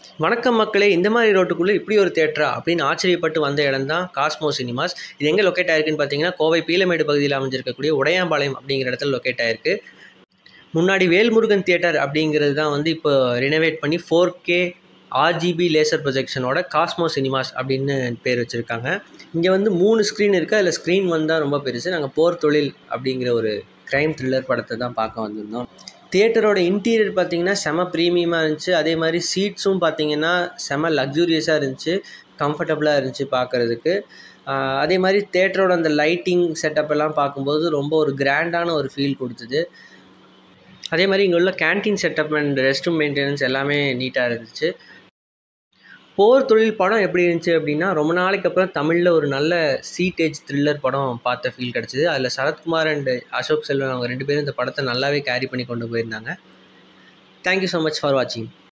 வணக்கம் மக்களே இந்த மாதிரி ரோட்டுக்குள்ளே இப்படி ஒரு தேட்டரா அப்படின்னு ஆச்சரியப்பட்டு வந்த இடம் தான் காஸ்மோ சினிமாஸ் இது எங்கே லொக்கேட் ஆயிருக்குன்னு பார்த்தீங்கன்னா கோவை பீலமேடு பகுதியில் அமைஞ்சிருக்கக்கூடிய உடையாம்பாளையம் அப்படிங்கிற இடத்துல லொக்கேட் ஆயிருக்கு முன்னாடி வேல்முருகன் தியேட்டர் அப்படிங்கிறது தான் வந்து இப்போ ரினோவேட் பண்ணி ஃபோர் கே ஆர்ஜிபி லேசர் ப்ரொஜெக்ஷனோட காஸ்மோ சினிமாஸ் அப்படின்னு பேர் வச்சுருக்காங்க இங்கே வந்து மூணு ஸ்க்ரீன் இருக்குது அதில் ஸ்க்ரீன் வந்தால் ரொம்ப பெருசு நாங்கள் போர் தொழில் அப்படிங்கிற ஒரு க்ரைம் த்ரில்லர் படத்தை தான் பார்க்க வந்திருந்தோம் தியேட்டரோட இன்டீரியர் பார்த்தீங்கன்னா செம ப்ரீமியமாக இருந்துச்சு அதே மாதிரி சீட்ஸும் பார்த்தீங்கன்னா செம லக்ஸூரியஸாக இருந்துச்சு கம்ஃபர்டபுளாக இருந்துச்சு பார்க்குறதுக்கு அதே மாதிரி தேட்டரோட அந்த லைட்டிங் செட்டப் எல்லாம் பார்க்கும்போது ரொம்ப ஒரு கிராண்டான ஒரு ஃபீல் கொடுத்தது அதே மாதிரி இங்கே உள்ள canteen setup and rest room maintenance எல்லாமே நீட்டாக இருந்துச்சு போர் தொழில் படம் எப்படி இருந்துச்சு அப்படின்னா ரொம்ப நாளைக்கு அப்புறம் தமிழில் ஒரு நல்ல சீட்டேஜ் த்ரில்லர் படம் பார்த்த ஃபீல் கிடச்சிது அதில் சரத்குமார் அண்ட் அசோக் செல்வன் அவங்க ரெண்டு பேரும் இந்த படத்தை நல்லாவே கேரி பண்ணி கொண்டு போயிருந்தாங்க தேங்க்யூ ஸோ மச் ஃபார் வாட்சிங்